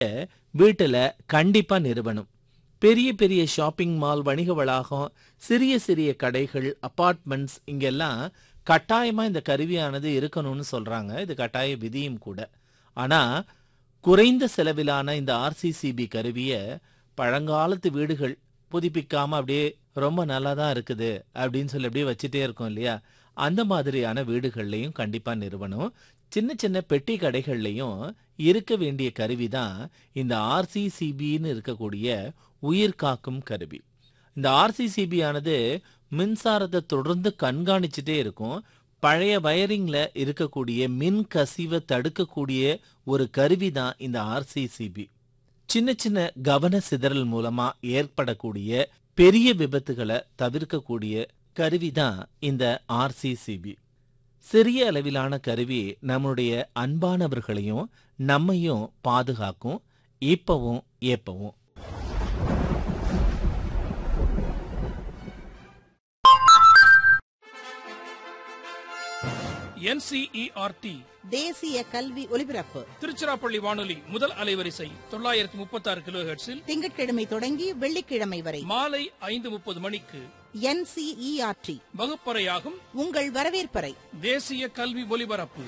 வீட்டுல கண்டிப்பா நிறுவனம் பெரிய பெரிய ஷாப்பிங் மால் வணிக வளாகம் சிறிய சிறிய கடைகள் அபார்ட்மெண்ட்ஸ் இங்கெல்லாம் கட்டாயமா இந்த கருவியானது இருக்கணும்னு சொல்றாங்க இது கட்டாய விதியும் கூட ஆனா குறைந்த செலவிலான இந்த ஆர்சிசிபி கருவிய பழங்காலத்து வீடுகள் புதுப்பிக்காம அப்படியே ரொம்ப நல்லா தான் இருக்குது அப்படின்னு சொல்லி அப்படியே வச்சுட்டே இருக்கோம் இல்லையா அந்த மாதிரியான வீடுகள்லையும் கண்டிப்பா நிறுவனம் சின்ன சின்ன பெட்டி கடைகள்லையும் இருக்க வேண்டிய கருவி தான் இந்த ஆர்சிசிபின்னு இருக்கக்கூடிய உயிர் காக்கும் கருவி இந்த ஆர்சிசிபி ஆனது மின்சாரத்தை தொடர்ந்து கண்காணிச்சுட்டே இருக்கும் பழைய வயரிங்ல இருக்கக்கூடிய மின் கசிவை தடுக்கக்கூடிய ஒரு கருவி தான் இந்த ஆர்சிசிபி சின்ன சின்ன கவன சிதறல் மூலமா ஏற்படக்கூடிய பெரிய விபத்துகளை தவிர்க்கக்கூடிய கருவி தான் இந்த ஆர்சிசிபி சிறிய அளவிலான கருவி நம்முடைய அன்பானவர்களையும் நம்மையும் பாதுகாக்கும் இப்பவும் ஏப்பவும் என்சிஇஆர்டி தேசிய கல்வி ஒலிபரப்பு திருச்சிராப்பள்ளி வானொலி முதல் அலைவரிசை தொள்ளாயிரத்தி முப்பத்தி ஆறு கிலோ ஹெர்ட்ஸில் திங்கட்கிழமை தொடங்கி வெள்ளிக்கிழமை வரை மாலை ஐந்து முப்பது மணிக்கு என்சிஇஆர்டி வகுப்பறையாகும் உங்கள் வரவேற்பறை தேசிய கல்வி ஒலிபரப்பு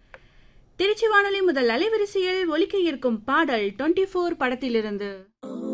திருச்சி வானொலி முதல் அலைவரிசையில் ஒலிக்க இருக்கும் பாடல் டுவெண்ட்டி ஃபோர் படத்திலிருந்து